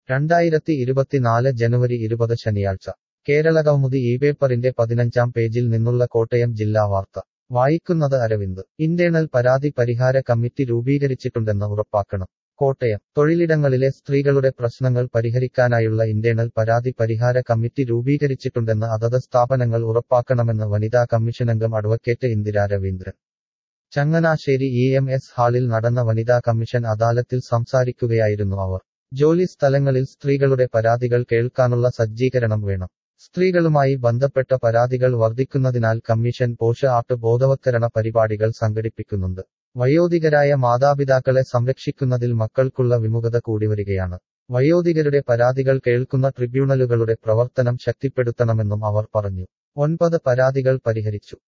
രണ്ടായിരത്തി ഇരുപത്തിനാല് ജനുവരി ഇരുപത് ശനിയാഴ്ച കേരളകൗമുദി ഈ പേപ്പറിന്റെ പതിനഞ്ചാം പേജിൽ നിന്നുള്ള കോട്ടയം ജില്ലാ വാർത്ത വായിക്കുന്നത് അരവിന്ദ് ഇന്റേണൽ പരാതി പരിഹാര കമ്മിറ്റി രൂപീകരിച്ചിട്ടുണ്ടെന്ന് ഉറപ്പാക്കണം കോട്ടയം തൊഴിലിടങ്ങളിലെ സ്ത്രീകളുടെ പ്രശ്നങ്ങൾ പരിഹരിക്കാനായുള്ള ഇന്റേണൽ പരാതി പരിഹാര കമ്മിറ്റി രൂപീകരിച്ചിട്ടുണ്ടെന്ന് അതത് സ്ഥാപനങ്ങൾ ഉറപ്പാക്കണമെന്ന് വനിതാ കമ്മീഷനംഗം advocate Indira Raveendran Changanassery E M S ഹാളിൽ നടന്ന വനിതാ കമ്മീഷൻ അദാലത്തിൽ സംസാരിക്കുകയായിരുന്നു അവർ ജോലി സ്ഥലങ്ങളിൽ സ്ത്രീകളുടെ പരാതികൾ കേൾക്കാനുള്ള സജ്ജീകരണം വേണം സ്ത്രീകളുമായി ബന്ധപ്പെട്ട പരാതികൾ വർദ്ധിക്കുന്നതിനാൽ കമ്മീഷൻ പോഷ ആപ്പ് ബോധവത്കരണ പരിപാടികൾ സംഘടിപ്പിക്കുന്നുണ്ട് വയോധികരായ മാതാപിതാക്കളെ സംരക്ഷിക്കുന്നതിൽ മക്കൾക്കുള്ള വിമുഖത കൂടിവരികയാണ് വയോധികരുടെ പരാതികൾ കേൾക്കുന്ന ട്രിബ്യൂണലുകളുടെ പ്രവർത്തനം ശക്തിപ്പെടുത്തണമെന്നും അവർ പറഞ്ഞു ഒൻപത് പരാതികൾ പരിഹരിച്ചു